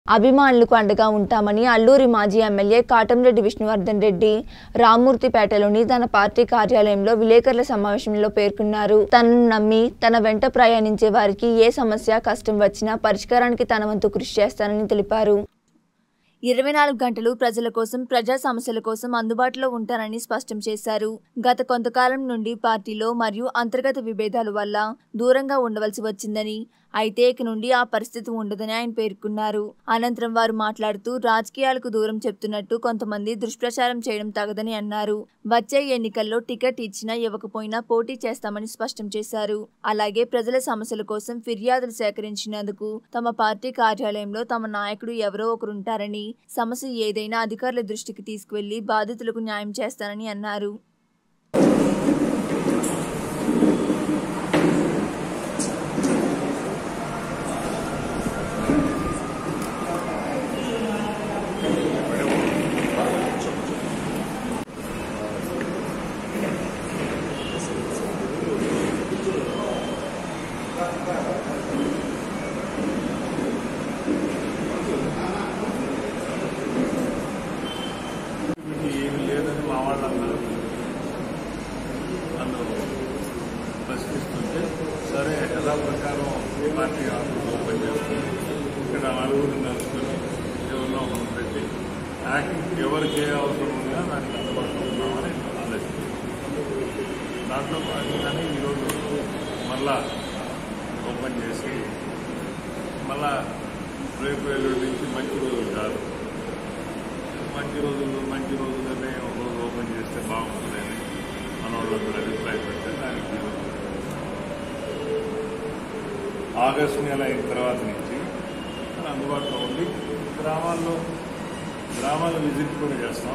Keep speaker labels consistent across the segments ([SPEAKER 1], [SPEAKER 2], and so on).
[SPEAKER 1] అభిమానులకు అండగా ఉంటామని అల్లూరి మాజీ ఎమ్మెల్యే కాటంరెడ్డి విష్ణువర్ధన్ రెడ్డి రామూర్తిపేటలోని తన పార్టీ కార్యాలయంలో విలేకరుల సమావేశంలో పేర్కొన్నారు తనను నమ్మి తన వెంట ప్రయాణించే వారికి ఏ సమస్య కష్టం వచ్చినా పరిష్కారానికి తన వంతు కృషి చేస్తానని తెలిపారు ఇరవై నాలుగు గంటలు ప్రజల కోసం ప్రజా సమస్యల కోసం అందుబాటులో ఉంటానని స్పష్టం చేశారు గత కొంతకాలం నుండి పార్టీలో మరియు అంతర్గత విభేదాల వల్ల దూరంగా ఉండవలసి వచ్చిందని అయితే ఇక నుండి ఆ పరిస్థితి ఉండదని ఆయన పేర్కొన్నారు అనంతరం వారు మాట్లాడుతూ రాజకీయాలకు దూరం చెప్తున్నట్టు కొంతమంది దుష్ప్రచారం చేయడం తగదని అన్నారు వచ్చే ఎన్నికల్లో టికెట్ ఇచ్చినా ఇవ్వకపోయినా పోటీ చేస్తామని స్పష్టం చేశారు అలాగే ప్రజల సమస్యల కోసం ఫిర్యాదులు సేకరించినందుకు తమ పార్టీ కార్యాలయంలో తమ నాయకుడు ఎవరో ఒకరుంటారని సమస్య ఏదైనా అధికారుల దృష్టికి తీసుకువెళ్లి బాధితులకు న్యాయం చేస్తానని అన్నారు
[SPEAKER 2] వీటికి ఏమి లేదని మా వాళ్ళు అన్నారు నన్ను ప్రశ్నిస్తుంటే సరే యథా ప్రకారం పార్టీ ఆఫీస్ ఓపెన్ చేసుకుని ఇక్కడ నలుగురు నలుగురిని ఎవరినో ఒకరు పెట్టి యాక్టివ్ ఎవరికి ఏ అవసరం ఉన్నా దానికి అందుబాటులో ఉన్నామని ఆలోచించాను దాంట్లో భాగంగానే ఈరోజు మళ్ళా ఓపెన్ చేసి మళ్ళా రేపు ఎల్లుండి నుంచి మంచి రోజులు కాదు మంచి రోజులు మంచి రోజులనే ఒక రోజు ఓపెన్ చేస్తే బాగుంటుందని మన వాళ్ళందరూ అభిప్రాయపడితే దానికి ఆగస్టు నెల అయిన తర్వాత నుంచి మన అందుబాటులో ఉండి గ్రామాల్లో గ్రామాల విజిట్ కూడా చేస్తాం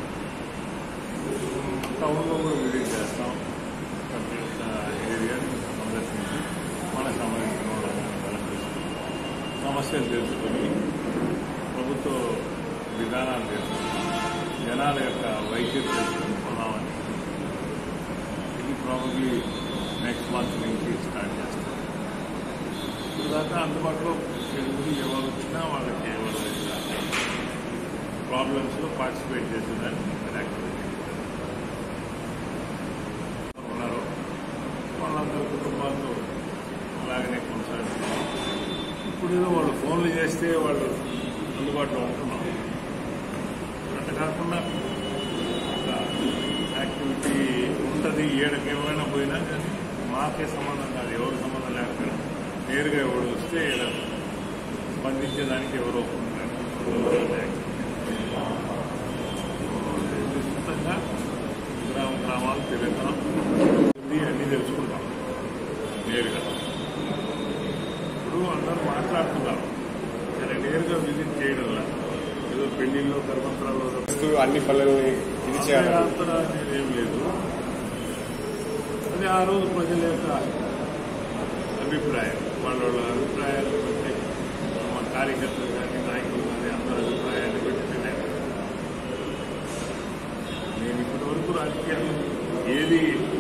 [SPEAKER 2] టౌన్లో కూడా విజిట్ చేస్తాం ప్రతి ఒక్క ఏరియాని సందర్శించి మనకు సంబంధించిన వాళ్ళని కలపిస్తాం సమస్యలు తెలుసుకొని ప్రభుత్వ విధానాలు తెలుసుకొని జనాల యొక్క వైద్యం తెలుసుకొని కొనామని ఇది ప్రాబబ్లీ నెక్స్ట్ మంత్ నుంచి స్టార్ట్ చేస్తాం ఇప్పుడు దాకా అందుబాటులో ఎందుకు ఎవరు వచ్చినా వాళ్ళకి ఎవరు ప్రాబ్లమ్స్లో పార్టిసిపేట్ చేసేదాన్ని యాక్టివిటీ ఉన్నారు వాళ్ళందరూ కుటుంబాలతో అలాగనే కొనసాగుతున్నారు ఇప్పుడు ఏదో వాళ్ళు ఫోన్లు చేస్తే వాళ్ళు అందుబాటులో ఉంటున్నాం అట్లా కాకుండా ఒక యాక్టివిటీ ఉంటుంది ఏడకి ఎవరైనా పోయినా కానీ మాకే సంబంధం కాదు ఎవరు సంబంధం లేకపోయినా నేరుగా ఎవరు వస్తే ఈడ స్పందించేదానికి ఎవరో ఒకరు ఉంటారు. విస్తృతంగా గ్రామ గ్రామాలు తిరుగుతాం ఇది అన్నీ తెలుసుకుంటాం నేరుగా ఇప్పుడు అందరూ మాట్లాడుతున్నారు ఇక్కడ నేరుగా విజిట్ చేయడం లేదు ఏదో పెళ్లిళ్ళు కర్మంతరాలు
[SPEAKER 3] చేస్తూ అన్ని పనులని ఇది చేయాలి
[SPEAKER 2] అంతరా అనేది ఏం లేదు అది ఆ రోజు ప్రజల యొక్క అభిప్రాయం వాళ్ళ వాళ్ళ అభిప్రాయాలు బట్టి మా కార్యకర్తలు కానీ నాయకులు కానీ అందరి అభిప్రాయాన్ని బట్టి నిర్ణయం నేను ఇప్పటి వరకు రాజకీయాలు ఏది